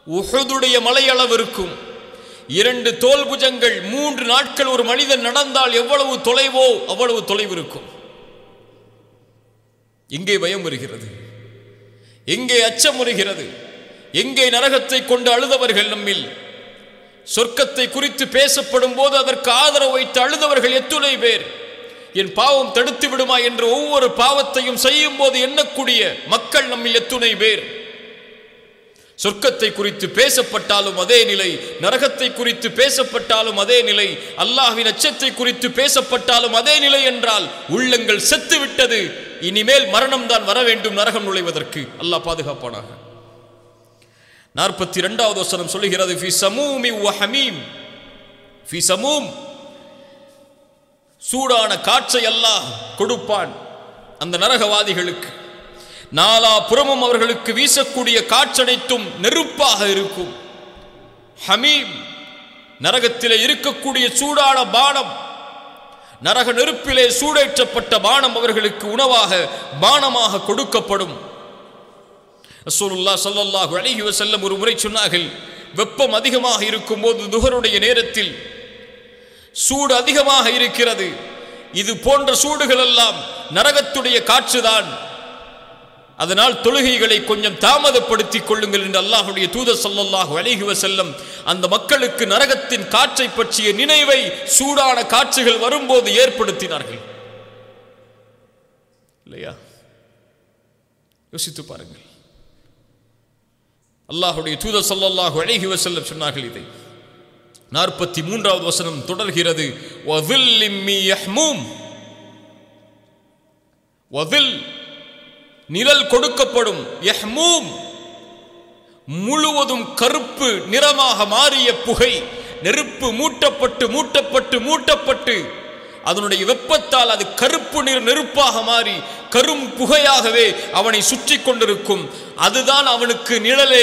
உஹதுடைய மலையளவு இருக்கும் இரண்டு தோல் புஜங்கள் மூன்று நாட்கள் ஒரு மனிதன் நடந்தால் எவ்வளவு தொலைவோ அவ்வளவு தொலைவு இருக்கும் எங்கே பயம் வருகிறது எங்கே அச்சம் வருகிறது எங்கே நரகத்தை கொண்டு அழுதவர்கள் நம்மில் சொர்க்கத்தை குறித்து பேசப்படும் போது அதற்கு ஆதரவு வைத்து அழுதவர்கள் எத்துணை பேர் என் பாவம் தடுத்து விடுமா என்று ஒவ்வொரு பாவத்தையும் செய்யும் போது எண்ணக்கூடிய மக்கள் நம்மில் எத்துணை பேர் சொர்க்கத்தை குறித்து பேசப்பட்டாலும் அதே நிலை நரகத்தை குறித்து பேசப்பட்டாலும் அதே நிலை அல்லாஹ்வின் அச்சத்தை குறித்து பேசப்பட்டாலும் அதே நிலை என்றால் உள்ளங்கள் செத்து விட்டது இனிமேல் மரணம் தான் வர வேண்டும் நரகம் நுழைவதற்கு அல்லாஹ் பாதுகாப்பானாக நாற்பத்தி இரண்டாவது வசனம் சொல்லுகிறது ஃபி சமூமி வ ஹமீம் ஃபி சமூம் சூடான காற்றை அல்லாஹ் கொடுப்பான் அந்த நரகவாதிகளுக்கு நாலா புறமும் அவர்களுக்கு வீசக்கூடிய காற்றனைத்தும் நெருப்பாக இருக்கும் ஹமீம் நரகத்திலே இருக்கக்கூடிய சூடான பானம் நரக நெருப்பிலே சூடேற்றப்பட்ட பானம் அவர்களுக்கு உணவாக பானமாக கொடுக்கப்படும் ரசூலுல்லா ஸல்லல்லாஹு அலைஹி வஸல்லம் ஒரு முறை சொன்னார்கள் வெப்பம் அதிகமாக இருக்கும்போது துஹருடைய நேரத்தில் சூடு அதிகமாக இருக்கிறது இது போன்ற சூடுகள் எல்லாம் நரகத்துடைய காற்றுதான் அதனால் தொழுகைகளை கொஞ்சம் தாமதப்படுத்திக் கொள்ளுங்கள் என்று அல்லாஹுடைய தூதர் ஸல்லல்லாஹு அலைஹி வஸல்லம் அந்த மக்களுக்கு நரகத்தின் காற்றை பற்றிய நினைவை சூடான காற்றுகள் வரும்போது ஏற்படுத்தினார்கள் இல்லையா யோசித்து பாருங்கள் அல்லாஹுடைய தூதர் ஸல்லல்லாஹு அலைஹி வஸல்லம் சொன்னார்கள் இதை நாற்பத்தி மூன்றாவது வசனம் தொடர்கிறது வதில்லிம் மி யஹ்மூம் வதில் நிழல் கொடுக்கப்படும் யஹ்மூம் முழுவதும் கருப்பு நிறமாக மாறிய புகை நெருப்பு மூட்டப்பட்டு மூட்டப்பட்டு மூட்டப்பட்டு அதனுடைய வெப்பத்தால் அது கருப்பு நிற நெருப்பாக மாறி கரும் புகையாகவே அவனை சுற்றி கொண்டிருக்கும் அதுதான் அவனுக்கு நிழலே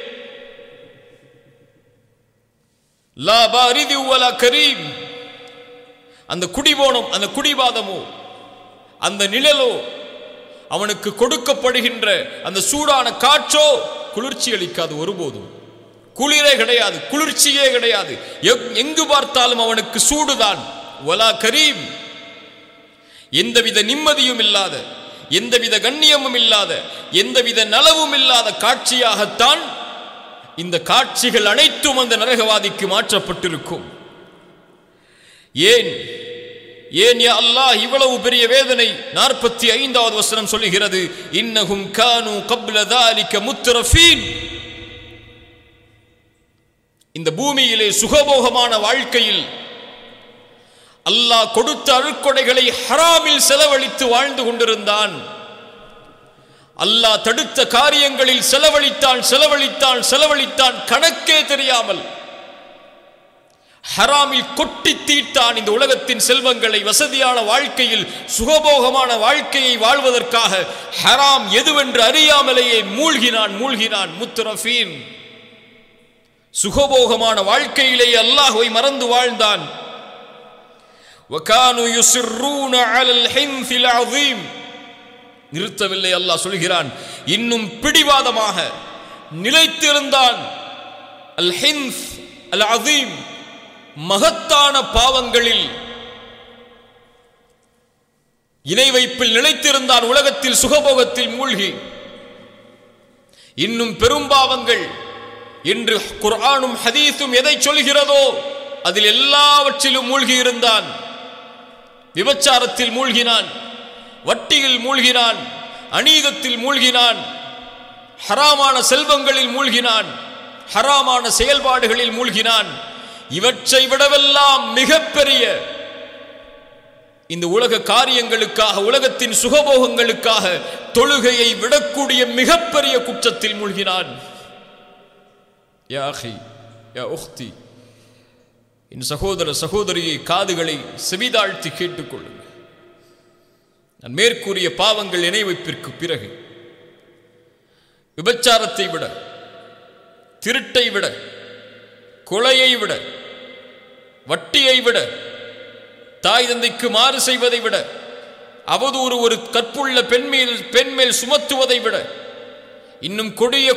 லா பாரிதி வலா கரீம் அந்த குடிபோனம் அந்த குடிவாதமோ அந்த நிழலோ அவனுக்கு கொடுக்கப்படுகின்ற அந்த சூடான காற்றோ குளிர்ச்சி அளிக்காது ஒருபோதும் குளிரே கிடையாது குளிர்ச்சியே கிடையாது எங்- எங்கு பார்த்தாலும் அவனுக்கு சூடுதான் வலா கரீம் எந்தவித நிம்மதியும் இல்லாத எந்தவித கண்ணியமும் இல்லாத எந்தவித நலவும் இல்லாத காட்சியாகத்தான் இந்த காட்சிகள் அனைத்தும் அந்த நரகவாதிக்கு மாற்றப்பட்டிருக்கும் ஏன் ஏன் யா அல்லாஹ் இவ்வளவு பெரிய வேதனை நாற்பத்தி ஐந்தாவது வசனம் சொல்லுகிறது இன்னஹும் கானு கப்ல தாலிக முத்தரஃபீன் இந்த பூமியிலே சுகபோகமான வாழ்க்கையில் அல்லாஹ் கொடுத்த அருட்கொடைகளை ஹராமில் செலவழித்து வாழ்ந்து கொண்டிருந்தான் அல்லாஹ் தடுத்த காரியங்களில் செலவழித்தான் செலவழித்தான் செலவழித்தான் கணக்கே தெரியாமல் ஹராமில் கொட்டி தீட்டான் இந்த உலகத்தின் செல்வங்களை வசதியான வாழ்க்கையில் சுகபோகமான வாழ்க்கையை வாழ்வதற்காக ஹராம் எதுவென்று அறியாமலேயே மூழ்கினான் மூழ்கினான் முத்துரஃபீன் சுகபோகமான வாழ்க்கையிலேயே அல்லாஹ்வை மறந்து வாழ்ந்தான் وكانوا يصرون على الحنث العظيم நிறுத்தவில்லை அல்லாஹ் சொல்கிறான் இன்னும் பிடிவாதமாக நிலைத்திருந்தான் அல் ஹின்ஸ் அல் அதீம் மகத்தான பாவங்களில் இணை வைப்பில் நிலைத்திருந்தான் உலகத்தில் சுகபோகத்தில் மூழ்கி இன்னும் பெரும் பாவங்கள் என்று குர்ஆனும் ஹதீஸும் எதை சொல்கிறதோ அதில் எல்லாவற்றிலும் மூழ்கி இருந்தான் விபச்சாரத்தில் மூழ்கினான் வட்டியில் மூழ்கினான் அநீதத்தில் மூழ்கினான் ஹராமான செல்வங்களில் மூழ்கினான் ஹராமான செயல்பாடுகளில் மூழ்கினான் இவற்றை விடவெல்லாம் மிகப்பெரிய இந்த உலக காரியங்களுக்காக உலகத்தின் சுகபோகங்களுக்காக தொழுகையை விடக்கூடிய மிகப்பெரிய குற்றத்தில் மூழ்கினான் யா அஹி யா உக்தி என் சகோதர சகோதரியை காதுகளை செவிதாழ்த்தி கேட்டுக்கொள்ளுங்கள் நான் மேற்கூறிய பாவங்கள் இணை வைப்பிற்கு பிறகு விபச்சாரத்தை விட திருட்டை விட கொலையை விட வட்டியை விட தாய் தந்தைக்கு மாறு செய்வதை விட அவதூறு ஒரு கற்புள்ள பெண்மேல் பெண்மேல் சுமத்துவதை விட இன்னும் கொடிய